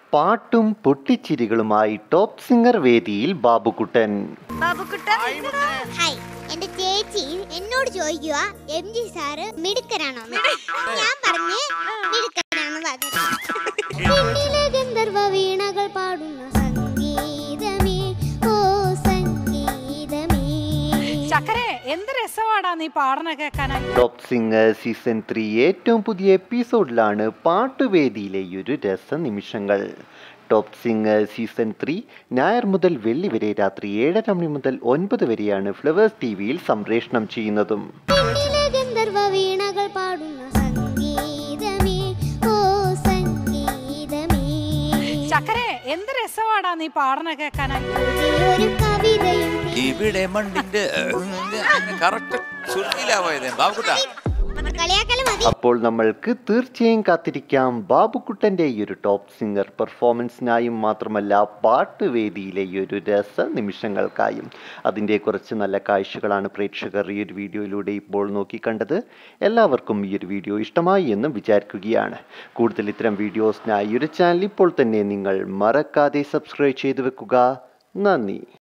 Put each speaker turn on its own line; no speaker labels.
പാട്ടും പൊട്ടിച്ചിരികളുമായി top singer വേദിയിൽ Babukuttan
hi എന്റെ ചേച്ചി എന്നോട് ചോദിക്കുക എം ജി സാറ് മിടുക്കനാണോ ഞാൻ പറഞ്ഞ് മിടുക്കനാണെന്ന് പറഞ്ഞു പിന്നിലെ ഗന്ധർവ വീണകൾ പാടുന്ന സംഗീതമേ ഓ സംഗീതമേ
ചക്കരെ എന്ത് രസമാടാ നീ പാടണ കേൾക്കാനായി
ടോപ്പ് സിംഗർ സീസൺ ത്രീ ഏറ്റവും പുതിയ എപ്പിസോഡിലാണ് പാട്ടുവേദിയിലെ ഈ ഒരു രസനിമിഷങ്ങൾ ടോപ്പ് സിംഗർ സീസൺ ത്രീ ഞായർ മുതൽ വെള്ളി വരെ രാത്രി ഏഴര മണി മുതൽ ഒൻപത് വരെയാണ് ഫ്ലവേഴ്സ് ടി വിയിൽ സംപ്രേഷണം ചെയ്യുന്നതും
പിന്നിലെ ഗന്ധർവ വീണകൾ പാടുന്ന സംഗീതമേ ഓ സംഗീതമേ
ചക്കരെ എന്ത് രസമാടാ നീ പാടണ കേൾക്കാനായി
പുതിയൊരു കവിതയും
ഇവിടെ മണ്ടിന്റെ കറക്റ്റ് ചുരുക്കിലാവായത് ബാബുക്കുട്ട
കളിയാക്കല് മതി
അപ്പോൾ നമ്മൾക്ക് തീർച്ചയായും കാത്തിരിക്കാം ബാബുക്കുട്ടൻ്റെ ഈ ഒരു ടോപ്പ് സിംഗർ പെർഫോമൻസിനായും മാത്രമല്ല പാട്ടുവേദിയിലെ ഈ ഒരു രസ നിമിഷങ്ങൾക്കായും അതിൻ്റെ കുറച്ച് നല്ല കാഴ്ചകളാണ് പ്രേക്ഷകർ ഈ ഒരു വീഡിയോയിലൂടെ ഇപ്പോൾ നോക്കിക്കണ്ടത് എല്ലാവർക്കും ഈ ഒരു വീഡിയോ ഇഷ്ടമായി എന്ന് വിചാരിക്കുകയാണ് കൂടുതൽ ഇത്തരം വീഡിയോസിനായി ഈ ഒരു ചാനൽ ഇപ്പോൾ തന്നെ നിങ്ങൾ മറക്കാതെ സബ്സ്ക്രൈബ് ചെയ്തു വെക്കുക നന്ദി